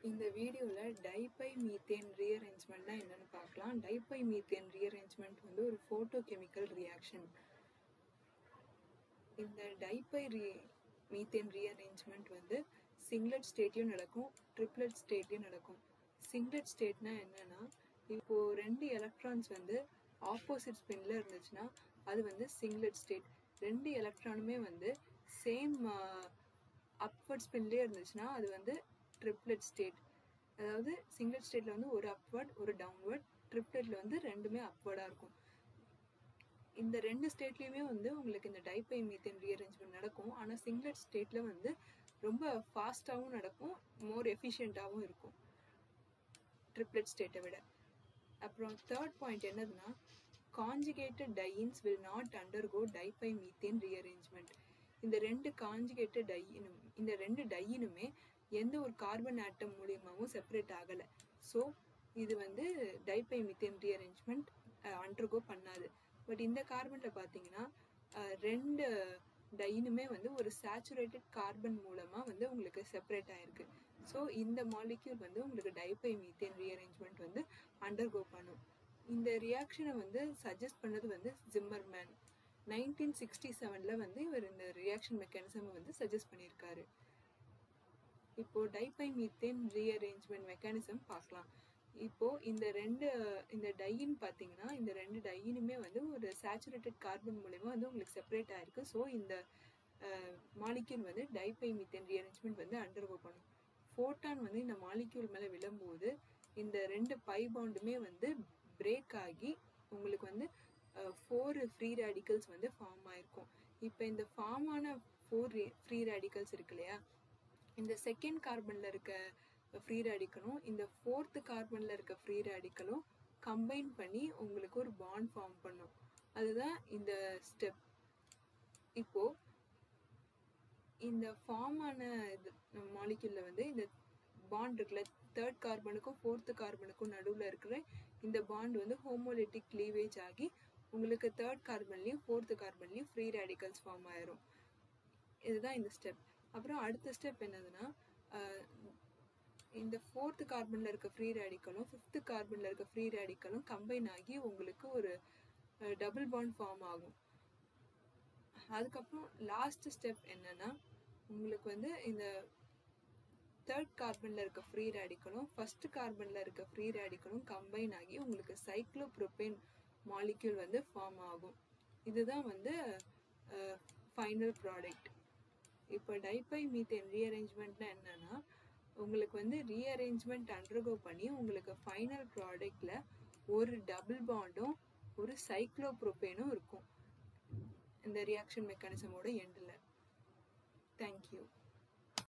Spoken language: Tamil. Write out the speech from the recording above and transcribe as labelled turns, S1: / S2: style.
S1: இந்த வீடியோவில் டைபை மீத்தேன் ரீஅரேஞ்ச்மெண்ட்னா என்னன்னு பார்க்கலாம் டைபை மீத்தேன் ரீஅரேஞ்ச்மெண்ட் வந்து ஒரு ஃபோட்டோ கெமிக்கல் ரியாக்ஷன் இந்த டைபை ரீ மீத்தேன் ரீஅரேஞ்ச்மெண்ட் வந்து சிங்லெட் ஸ்டேட்லையும் நடக்கும் ட்ரிப்ளெட் ஸ்டேட்லையும் நடக்கும் சிங்லெட் ஸ்டேட்னா என்னன்னா இப்போ ரெண்டு எலக்ட்ரான்ஸ் வந்து ஆப்போசிட் ஸ்பின்ல இருந்துச்சுன்னா அது வந்து சிங்லெட் ஸ்டேட் ரெண்டு எலக்ட்ரானுமே வந்து சேம் அப்வர்ட் ஸ்பின்லேயே இருந்துச்சுன்னா அது வந்து ட்ரிப்ளெட் ஸ்டேட் அதாவது சிங்கிள் ஸ்டேட்ல வந்து ஒரு அப்வர்ட் ஒரு டவுன்வர்ட் ட்ரிப்ளெட்ல வந்து ரெண்டுமே அப்வர்டாக இருக்கும் இந்த ரெண்டு ஸ்டேட்லேயுமே வந்து உங்களுக்கு இந்த டைபை மீத்தேன் ரீஅரேஞ்ச்மெண்ட் நடக்கும் ஆனால் சிங்லெட் ஸ்டேட்டில் வந்து ரொம்ப ஃபாஸ்ட்டாகவும் நடக்கும் மோர் எஃபிஷியண்ட்டாகவும் இருக்கும் ட்ரிப்ளெட் ஸ்டேட்டை விட அப்புறம் தேர்ட் பாயிண்ட் என்னதுன்னா conjugated dienes will not undergo di pi methane rearrangement இந்த ரெண்டு காஞ்சிகேட்டட் டையினும் இந்த ரெண்டு டையினுமே எந்த ஒரு கார்பன் ஆட்டம் மூலியமாகவும் செப்பரேட் ஆகலை ஸோ இது வந்து டைபை மீத்தேன் ரீஅரேஞ்ச்மெண்ட் அண்டர்கோ பண்ணாது பட் இந்த கார்பனில் பார்த்தீங்கன்னா ரெண்டு டைனுமே வந்து ஒரு சேச்சுரேட்டட் கார்பன் மூலமாக வந்து உங்களுக்கு செப்பரேட் ஆயிருக்கு ஸோ இந்த மாலிக்யூல் வந்து உங்களுக்கு டைபை மீத்தேன் ரீஅரேஞ்ச்மெண்ட் வந்து அண்டர்கோ பண்ணும் இந்த ரியாக்ஷனை வந்து சஜஸ்ட் பண்ணது வந்து ஜிம்மர்மேன் நைன்டீன் சிக்ஸ்டி செவனில் வந்து இவர் இந்த ரியாக்ஷன் மெக்கானிசம் வந்து சஜஸ்ட் பண்ணியிருக்காரு இப்போ டைபை மீத்தேன் ரீஅரேஞ்ச்மெண்ட் மெக்கானிசம் பார்க்கலாம் இப்போ இந்த ரெண்டு இந்த டையின் பார்த்தீங்கன்னா இந்த ரெண்டு டையினுமே வந்து ஒரு சேச்சுரேட்டட் கார்பன் மூலயமா வந்து உங்களுக்கு செப்பரேட் ஆயிருக்கு ஸோ இந்த மாலிக்யூல் வந்து டைபை மீத்தேன் ரீஅரேஞ்ச்மெண்ட் வந்து அண்டர்கோ பண்ணும் ஃபோட்டான் வந்து இந்த மாலிக்யூல் மேலே விழும்போது இந்த ரெண்டு பை பாண்டுமே வந்து பிரேக் ஆகி உங்களுக்கு வந்து ஃபோர் ஃப்ரீ ரேடிக்கல்ஸ் வந்து ஃபார்ம் ஆயிருக்கும் இப்போ இந்த ஃபார்ம் ஆன ஃபோர் ஃப்ரீ ரேடிக்கல்ஸ் இருக்கு இல்லையா இந்த செகண்ட் கார்பனில் இருக்க ஃப்ரீ ரேடிக்கலும் இந்த ஃபோர்த்து கார்பனில் இருக்க ஃப்ரீ ரேடிக்கலும் கம்பைன் பண்ணி உங்களுக்கு ஒரு பாண்ட் ஃபார்ம் பண்ணும் அதுதான் இந்த ஸ்டெப் இப்போ இந்த ஃபார்ம் ஆன இது மாலிக்யூல்ல வந்து இந்த பாண்ட் இருக்குல்ல தேர்ட் கார்பனுக்கும் ஃபோர்த்து கார்பனுக்கும் நடுவில் இருக்கிற இந்த பாண்ட் வந்து ஹோமோலிட்டிக் க்ளீவேஜ் ஆகி உங்களுக்கு தேர்ட் கார்பன்லேயும் ஃபோர்த்து கார்பன்லேயும் ஃப்ரீ ரேடிக்கல்ஸ் ஃபார்ம் ஆயிரும் இதுதான் இந்த ஸ்டெப் அப்புறம் அடுத்த ஸ்டெப் என்னதுன்னா இந்த ஃபோர்த்து கார்பனில் இருக்க ஃப்ரீ ரேடிக்கலும் ஃபிஃப்த்து கார்பனில் இருக்க ஃப்ரீ ரேடிக்கலும் கம்பைன் ஆகி உங்களுக்கு ஒரு டபுள் பாண்ட் ஃபார்ம் ஆகும் அதுக்கப்புறம் லாஸ்ட் ஸ்டெப் என்னன்னா உங்களுக்கு வந்து இந்த தேர்ட் கார்பனில் இருக்க ஃப்ரீ ரேடிக்கலும் ஃபர்ஸ்ட் கார்பனில் இருக்க ஃப்ரீ ரேடிக்கலும் கம்பைன் ஆகி உங்களுக்கு சைக்ளோப்ரோபேன் மாலிக்யூல் வந்து ஃபார்ம் ஆகும் இதுதான் வந்து ஃபைனல் ப்ராடக்ட் இப்போ டைபை மீத்தேன் ரீஅரேஞ்ச்மெண்ட்னா என்னன்னா உங்களுக்கு வந்து ரீஅரேஞ்ச்மெண்ட் அண்டர்கோ பண்ணி உங்களுக்கு ஃபைனல் ப்ராடக்டில் ஒரு டபுள் பாண்டும் ஒரு சைக்ளோப்ரோபேனும் இருக்கும் இந்த ரியாக்ஷன் மெக்கானிசமோட எண்டில் தேங்க்யூ